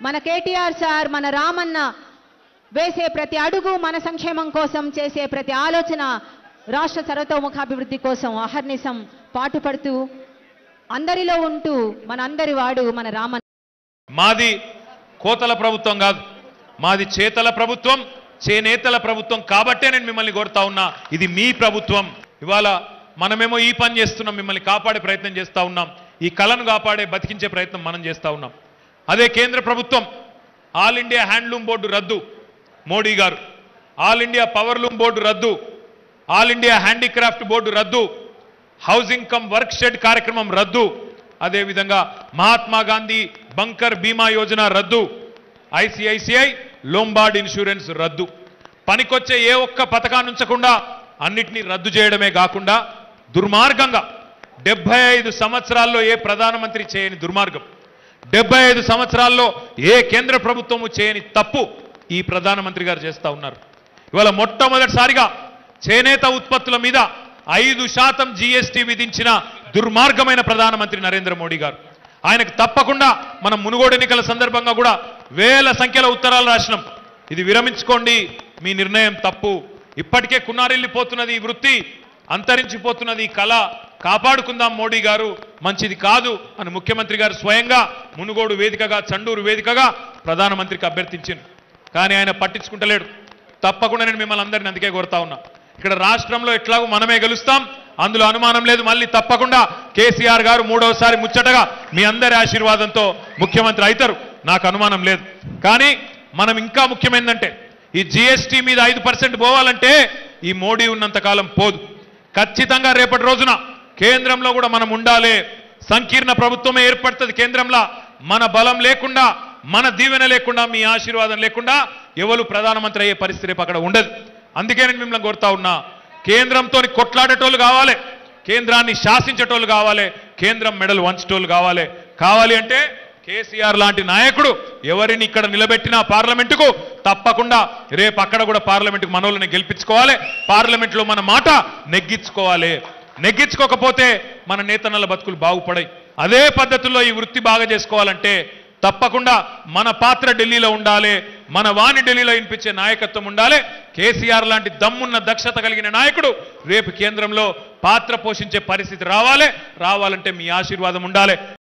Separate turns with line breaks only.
మన కేటీఆర్ సార్ మన రామన్న వేసే ప్రతి అడుగు మన సంక్షేమం కోసం చేసే ప్రతి ఆలోచన రాష్ట్ర సర్వతోముఖాభివృద్ధి కోసం అహర్నిశం పాటుపడుతూ అందరిలో ఉంటూ మన అందరి వాడు మన రామన్న
మాది కోతల ప్రభుత్వం కాదు మాది చేతల ప్రభుత్వం చేనేతల ప్రభుత్వం కాబట్టే నేను మిమ్మల్ని కోరుతా ఉన్నా ఇది మీ ప్రభుత్వం ఇవాళ మనమేమో ఈ పని చేస్తున్నాం మిమ్మల్ని కాపాడే ప్రయత్నం చేస్తా ఉన్నాం ఈ కళను కాపాడే బతికించే ప్రయత్నం మనం చేస్తా ఉన్నాం అదే కేంద్ర ప్రభుత్వం ఆల్ ఇండియా హ్యాండ్లూమ్ బోర్డు రద్దు మోడీ గారు ఆల్ ఇండియా పవర్లూమ్ బోర్డు రద్దు ఆల్ ఇండియా హ్యాండీక్రాఫ్ట్ బోర్డు రద్దు హౌసింగ్ కమ్ వర్క్ షెడ్ కార్యక్రమం రద్దు అదేవిధంగా మహాత్మా గాంధీ బంకర్ బీమా యోజన రద్దు ఐసిఐసిఐ లోంబార్డ్ ఇన్సూరెన్స్ రద్దు పనికొచ్చే ఏ ఒక్క పథకాన్ని ఉంచకుండా అన్నిటినీ రద్దు చేయడమే కాకుండా దుర్మార్గంగా డెబ్బై ఐదు సంవత్సరాల్లో ఏ ప్రధానమంత్రి చేయని దుర్మార్గం డెబ్బై ఐదు సంవత్సరాల్లో ఏ కేంద్ర ప్రభుత్వము చేయని తప్పు ఈ ప్రధానమంత్రి గారు చేస్తా ఉన్నారు ఇవాళ మొట్టమొదటిసారిగా చేనేత ఉత్పత్తుల మీద ఐదు శాతం జీఎస్టీ విధించిన దుర్మార్గమైన ప్రధానమంత్రి నరేంద్ర మోడీ గారు ఆయనకు తప్పకుండా మనం మునుగోడు ఎన్నికల సందర్భంగా కూడా వేల సంఖ్యలో ఉత్తరాలు రాసినాం ఇది విరమించుకోండి మీ నిర్ణయం తప్పు ఇప్పటికే కున్నారిల్లిపోతున్నది ఈ వృత్తి అంతరించిపోతున్నది ఈ కళ కాపాడుకుందాం మోడీ గారు మంచిది కాదు అని ముఖ్యమంత్రి గారు స్వయంగా మునుగోడు వేదికగా చండూరు వేదికగా ప్రధానమంత్రికి అభ్యర్థించింది కానీ ఆయన పట్టించుకుంటలేడు తప్పకుండా నేను మిమ్మల్ని అందరిని అందుకే కోరుతా ఉన్నా ఇక్కడ రాష్ట్రంలో ఎట్లాగో మనమే గెలుస్తాం అందులో అనుమానం లేదు మళ్ళీ తప్పకుండా కేసీఆర్ గారు మూడవసారి ముచ్చటగా మీ అందరి ఆశీర్వాదంతో ముఖ్యమంత్రి అవుతారు నాకు అనుమానం లేదు కానీ మనం ఇంకా ముఖ్యమైందంటే ఈ జీఎస్టీ మీద ఐదు పర్సెంట్ పోవాలంటే ఈ మోడీ ఉన్నంత కాలం పోదు ఖచ్చితంగా రేపటి రోజున కేంద్రంలో కూడా మనం ఉండాలి సంకీర్ణ ప్రభుత్వమే ఏర్పడుతుంది కేంద్రంలో మన బలం లేకుండా మన దీవెన లేకుండా మీ ఆశీర్వాదం లేకుండా ఎవరు ప్రధానమంత్రి అయ్యే పరిస్థితి రేపు అక్కడ ఉండదు అందుకే నేను మిమ్మల్ని కోరుతా ఉన్నా కేంద్రంతో కొట్లాడేటోళ్ళు కావాలి కేంద్రాన్ని శాసించేటోళ్ళు కావాలి కేంద్రం మెడలు వంచేటోళ్ళు కావాలి కావాలి అంటే కేసీఆర్ లాంటి నాయకుడు ఎవరిని ఇక్కడ నిలబెట్టినా పార్లమెంటుకు తప్పకుండా రేపు అక్కడ కూడా పార్లమెంటుకు మనోళ్ళని గెలిపించుకోవాలి పార్లమెంట్లో మన మాట నెగ్గించుకోవాలి నెగ్గించుకోకపోతే మన నేతన్నల బతుకులు బాగుపడాయి అదే పద్ధతుల్లో ఈ వృత్తి బాగా చేసుకోవాలంటే తప్పకుండా మన పాత్ర ఢిల్లీలో ఉండాలి మన వాణి ఢిల్లీలో వినిపించే నాయకత్వం ఉండాలి కేసీఆర్ లాంటి దమ్మున్న దక్షత కలిగిన నాయకుడు రేపు కేంద్రంలో పాత్ర పోషించే పరిస్థితి రావాలి రావాలంటే మీ ఆశీర్వాదం ఉండాలి